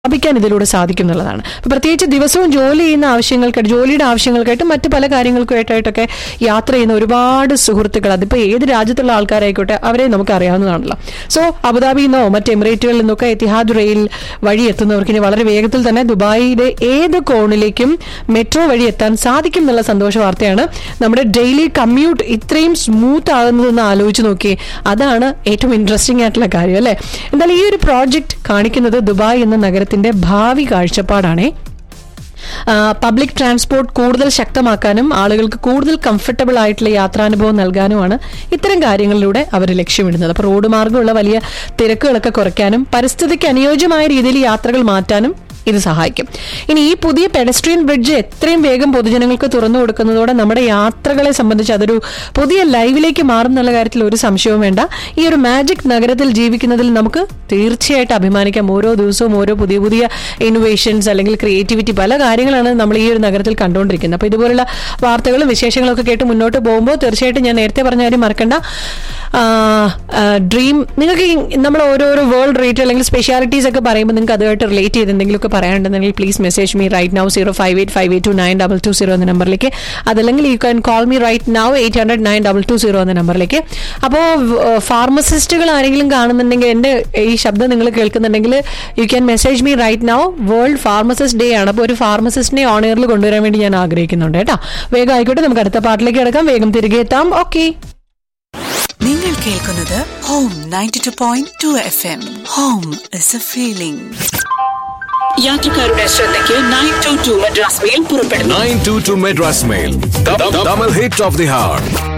സ്ഥാപിക്കാൻ ഇതിലൂടെ സാധിക്കും എന്നുള്ളതാണ് അപ്പൊ പ്രത്യേകിച്ച് ദിവസവും ജോലി ചെയ്യുന്ന ആവശ്യങ്ങൾക്കായിട്ട് ജോലിയുടെ ആവശ്യങ്ങൾക്കായിട്ട് മറ്റ് പല കാര്യങ്ങൾക്കായിട്ടൊക്കെ യാത്ര ചെയ്യുന്ന ഒരുപാട് സുഹൃത്തുക്കൾ അതിപ്പോൾ ഏത് രാജ്യത്തുള്ള ആൾക്കാരായിക്കോട്ടെ അവരെ നമുക്ക് അറിയാവുന്നതാണല്ലോ സോ അബുദാബിയിൽ നിന്നോ മറ്റ് എമിറേറ്റുകളിൽ നിന്നൊക്കെ എത്തിഹാദ് റെയിൽ വഴി എത്തുന്നവർക്ക് ഇനി വളരെ വേഗത്തിൽ തന്നെ ദുബായിയുടെ ഏത് കോണിലേക്കും മെട്രോ വഴി എത്താൻ സാധിക്കും എന്നുള്ള സന്തോഷ വാർത്തയാണ് നമ്മുടെ ഡെയിലി കമ്മ്യൂട്ട് ഇത്രയും സ്മൂത്ത് ആകുന്നതെന്ന് ആലോചിച്ച് നോക്കിയേ അതാണ് ഏറ്റവും ഇൻട്രസ്റ്റിംഗ് ആയിട്ടുള്ള കാര്യം അല്ലേ എന്തായാലും ഈ ഒരു പ്രോജക്റ്റ് കാണിക്കുന്നത് ദുബായ് എന്ന നഗരത്തിന്റെ ഭാവി കാഴ്ചപ്പാടാണേ പബ്ലിക് ട്രാൻസ്പോർട്ട് കൂടുതൽ ശക്തമാക്കാനും ആളുകൾക്ക് കൂടുതൽ കംഫർട്ടബിൾ ആയിട്ടുള്ള യാത്രാനുഭവം നൽകാനുമാണ് ഇത്തരം കാര്യങ്ങളിലൂടെ അവർ ലക്ഷ്യമിടുന്നത് അപ്പോൾ റോഡ് മാർഗമുള്ള വലിയ തിരക്കുകളൊക്കെ കുറയ്ക്കാനും പരിസ്ഥിതിക്ക് അനുയോജ്യമായ രീതിയിൽ യാത്രകൾ മാറ്റാനും ഇത് സഹായിക്കും ഇനി ഈ പുതിയ പെഡസ്ട്രിയൻ ബ്രിഡ്ജ് എത്രയും വേഗം പൊതുജനങ്ങൾക്ക് തുറന്നു കൊടുക്കുന്നതോടെ നമ്മുടെ യാത്രകളെ സംബന്ധിച്ച് അതൊരു പുതിയ ലൈവിലേക്ക് മാറുന്നുള്ള കാര്യത്തിൽ ഒരു സംശയവും വേണ്ട ഈ ഒരു മാജിക് നഗരത്തിൽ ജീവിക്കുന്നതിൽ നമുക്ക് തീർച്ചയായിട്ടും അഭിമാനിക്കാം ഓരോ ദിവസവും ഓരോ പുതിയ പുതിയ ഇന്നോവേഷൻസ് അല്ലെങ്കിൽ ക്രിയേറ്റിവിറ്റി പല കാര്യങ്ങളാണ് നമ്മൾ ഈ ഒരു നഗരത്തിൽ കണ്ടുകൊണ്ടിരിക്കുന്നത് അപ്പോൾ ഇതുപോലുള്ള വാർത്തകളും വിശേഷങ്ങളും ഒക്കെ കേട്ട് മുന്നോട്ട് പോകുമ്പോൾ തീർച്ചയായിട്ടും ഞാൻ നേരത്തെ പറഞ്ഞ കാര്യം മറക്കണ്ട ഡ്രീം നിങ്ങൾക്ക് ഈ നമ്മൾ ഓരോരോ വേൾഡ് റേറ്റ് അല്ലെങ്കിൽ സ്പെഷ്യാലിറ്റീസ് ഒക്കെ പറയുമ്പോൾ നിങ്ങൾക്ക് അതുമായിട്ട് റിലേറ്റ് ചെയ്ത് എന്തെങ്കിലുമൊക്കെ പറയാനുണ്ടെങ്കിൽ please message me right now zero five eight five eight two nine double two zero എന്ന നമ്പറിലേക്ക് അതല്ലെങ്കിൽ you can call me right now eight hundred nine double two zero എന്ന നമ്പറിലേക്ക് അപ്പോൾ ഫാർമസിസ്റ്റുകൾ ആരെങ്കിലും കാണുന്നുണ്ടെങ്കിൽ എൻ്റെ ഈ ശബ്ദം നിങ്ങൾ കേൾക്കുന്നുണ്ടെങ്കിൽ you can message me right now world pharmacist day ആണ് അപ്പോൾ ഒരു ഫാർമസിസ്റ്റിനെ ഓൺ എയറിൽ കൊണ്ടുവരാൻ വേണ്ടി ഞാൻ ആഗ്രഹിക്കുന്നുണ്ട് കേട്ടോ വേഗം ആയിക്കോട്ടെ നമുക്ക് അടുത്ത പാട്ടിലേക്ക് കിടക്കാം വേഗം തിരികെ എത്താം ഓക്കെ നിങ്ങൾ കേൾക്കുന്നത് home ninety two point two F M home is a feeling യാത്രക്കാരുടെ ശ്രദ്ധയ്ക്ക് nine two two Madras mail പുറപ്പെടുന്നു 922 Madras Mail. The, the, double hit of the heart.